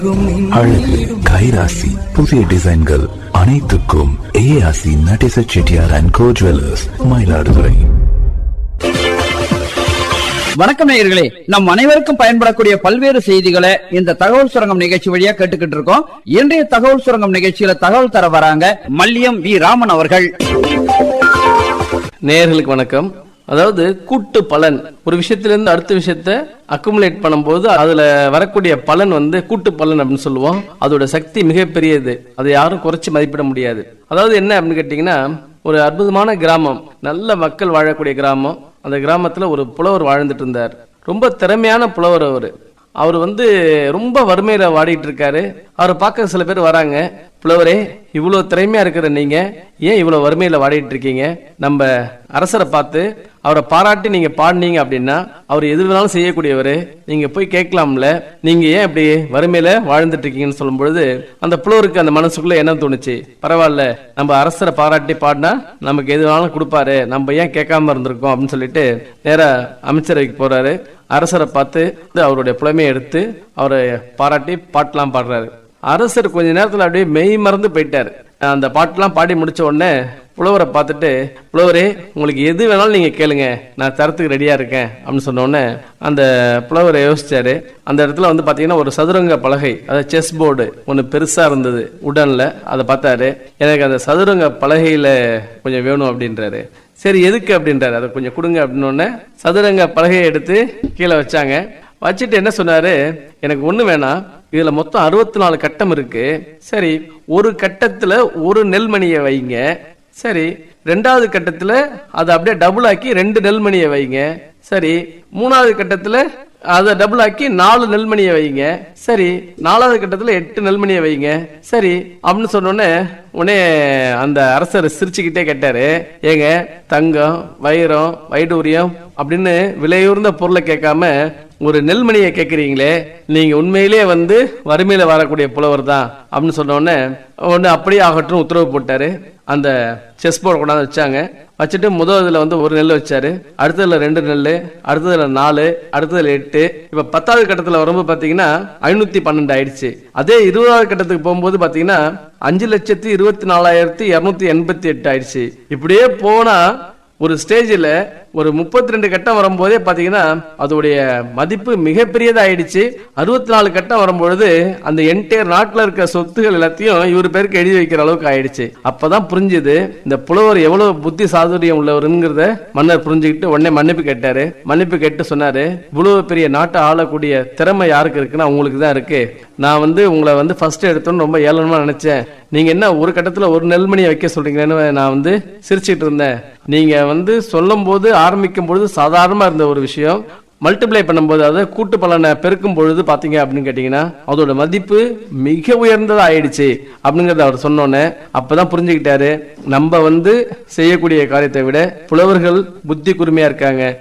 அழகு கைராசி புதிய டிசைன்கள் அனைத்துக்கும் ARC Natesa Chettiar and co jewellers Mayiladuthurai வணக்கம் நேயர்களே நம் அனைவருக்கும் பயன்படக்கூடிய பல்வேறு செய்திகளை இந்த தகவல் சுரங்கம் நிகழ்ச்சி வழியா கேட்டுக்கிட்டு இருக்கோம் இன்றைய தகவல் சுரங்கம் நிகழ்ச்சியில தகவல் தர வராங்க மல்லியம் வி ராமன் அவர்கள் நேயர்களுக்கு வணக்கம் அதாவது கூட்டு பலன் ஒரு விஷயத்திலிருந்து அடுத்த விஷயத்த அக்குமுலேட் பண்ணும்போது அதுல வரக்கூடிய பலன் வந்து கூட்டு பலன் அப்படின்னு சொல்லுவோம் அதோட சக்தி மிகப்பெரியது அதை யாரும் குறைச்சு மதிப்பிட முடியாது அதாவது என்ன அப்படின்னு கேட்டீங்கன்னா ஒரு அற்புதமான கிராமம் நல்ல மக்கள் வாழக்கூடிய கிராமம் அந்த கிராமத்துல ஒரு புலவர் வாழ்ந்துட்டு இருந்தார் ரொம்ப திறமையான புலவர் அவரு அவர் வந்து ரொம்ப வறுமையில வாடிட்டு இருக்காரு அவரை பார்க்க சில பேர் வராங்க புலவரே இவ்வளவு திறமையா இருக்கிற நீங்க ஏன் இவ்வளவு வறுமையில வாடிட்டு இருக்கீங்க நம்ம அரசரை பார்த்து அவரை பாராட்டி நீங்க பாடினீங்க அப்படின்னா அவர் எது வேணாலும் செய்யக்கூடியவர் நீங்க போய் கேட்கலாம்ல நீங்க ஏன் இப்படி வறுமையில வாழ்ந்துட்டு இருக்கீங்கன்னு சொல்லும் பொழுது அந்த புலவருக்கு அந்த மனசுக்குள்ள என்ன தோணுச்சு பரவாயில்ல நம்ம அரசரை பாராட்டி பாடினா நமக்கு எது வேணாலும் கொடுப்பாரு நம்ம ஏன் கேட்காம இருந்திருக்கோம் அப்படின்னு சொல்லிட்டு நேரா அமைச்சரவைக்கு போறாரு அரசரை பார்த்து அவருடைய புலமையை எடுத்து அவரை பாராட்டி பாட்டெல்லாம் பாடுறாரு அரசர் கொஞ்ச நேரத்துல அப்படியே மெய் மறந்து போயிட்டாரு அந்த பாட்டெல்லாம் பாடி முடிச்ச உடனே புலவரை பார்த்துட்டு புலவரே உங்களுக்கு எது வேணாலும் நீங்க கேளுங்க நான் தரத்துக்கு ரெடியா இருக்கேன் அப்படின்னு சொன்ன உடனே அந்த புலவர் யோசிச்சாரு அந்த இடத்துல வந்து பாத்தீங்கன்னா ஒரு சதுரங்க பலகை அதாவது செஸ் போர்டு ஒன்னு பெருசா இருந்தது உடன்ல அதை பார்த்தாரு எனக்கு அந்த சதுரங்க பலகையில கொஞ்சம் வேணும் அப்படின்றாரு சரி எதுக்கு அப்படின்றாரு அதை கொஞ்சம் கொடுங்க அப்படின்னு உடனே சதுரங்க பலகையை எடுத்து கீழே வச்சாங்க வச்சுட்டு என்ன சொன்னாரு எனக்கு ஒண்ணு வேணாம் இதுல மொத்தம் அறுபத்தி நாலு கட்டம் இருக்கு சரி ஒரு கட்டத்துல ஒரு நெல்மணியை வைங்க சரி ரெண்டாவது கட்டத்துல அதை அப்படியே டபுள் ஆக்கி ரெண்டு நெல்மணியை வைங்க சரி மூணாவது கட்டத்துல அதை டபுள் ஆக்கி நாலு நெல்மணியை வைங்க சரி நாலாவது கட்டத்துல எட்டு நெல்மணியை வைங்க சரி அப்படின்னு சொன்னோடனே உடனே அந்த அரசர் சிரிச்சுக்கிட்டே கேட்டாரு ஏங்க தங்கம் வைரம் வைடூரியம் அப்படின்னு விலையுறந்த பொருளை கேட்காம ஒரு நெல்மணியை கேட்குறீங்களே நீங்க உண்மையிலேயே வந்து வறுமையில வரக்கூடிய புலவர் தான் அப்படின்னு சொன்ன உடனே ஒன்று அப்படியே ஆகட்டும் உத்தரவு போட்டாரு அந்த செஸ் போர்டு கொண்டாந்து வச்சாங்க வச்சுட்டு முதல் இதுல வந்து ஒரு நெல் வச்சாரு அடுத்ததுல ரெண்டு நெல் அடுத்ததுல நாலு அடுத்ததுல எட்டு இப்ப பத்தாவது கட்டத்துல வரும்போது பாத்தீங்கன்னா ஐநூத்தி பன்னெண்டு ஆயிடுச்சு அதே இருபதாவது கட்டத்துக்கு போகும்போது பாத்தீங்கன்னா அஞ்சு லட்சத்தி இருபத்தி நாலாயிரத்தி இருநூத்தி எண்பத்தி எட்டு ஆயிடுச்சு இப்படியே போனா ஒரு ஸ்டேஜில் ஒரு முப்பத்தி ரெண்டு கட்டம் வரும்போதே பாத்தீங்கன்னா அதோடைய மதிப்பு மிகப்பெரியதா ஆயிடுச்சு அறுபத்தி நாலு கட்டம் வரும்பொழுது அந்த என்டையர் நாட்டில் இருக்க சொத்துகள் எல்லாத்தையும் இவர் பேருக்கு எழுதி வைக்கிற அளவுக்கு ஆயிடுச்சு அப்பதான் புரிஞ்சுது இந்த புலவர் எவ்வளவு புத்தி சாதுரியம் உள்ளவருங்கிறத மன்னர் புரிஞ்சுக்கிட்டு உடனே மன்னிப்பு கேட்டாரு மன்னிப்பு கேட்டு சொன்னாரு இவ்வளவு பெரிய நாட்டை ஆளக்கூடிய திறமை யாருக்கு இருக்குன்னா உங்களுக்கு தான் இருக்கு நான் வந்து உங்களை வந்து ஃபர்ஸ்ட் எடுத்தோன்னு ரொம்ப ஏளனமா நினைச்சேன் நீங்க என்ன ஒரு கட்டத்துல ஒரு நெல்மணியை வைக்க சொல்றீங்கன்னு நான் வந்து சிரிச்சிட்டு இருந்தேன் நீங்க வந்து சொல்லும் போது ஆரம்பிக்கும் பொழுது சாதாரணமா இருந்த ஒரு விஷயம் மல்டிப்ளை பண்ணும்போது அதாவது கூட்டு பலனை பெருக்கும் பொழுது பாத்தீங்க அப்படின்னு கேட்டீங்கன்னா அதோட மதிப்பு மிக உயர்ந்ததா ஆயிடுச்சு அப்படிங்கறத அவர் சொன்னோன்னே அப்பதான் புரிஞ்சுக்கிட்டாரு நம்ம வந்து செய்யக்கூடிய காரியத்தை விட புலவர்கள் புத்தி கூர்மையா இருக்காங்க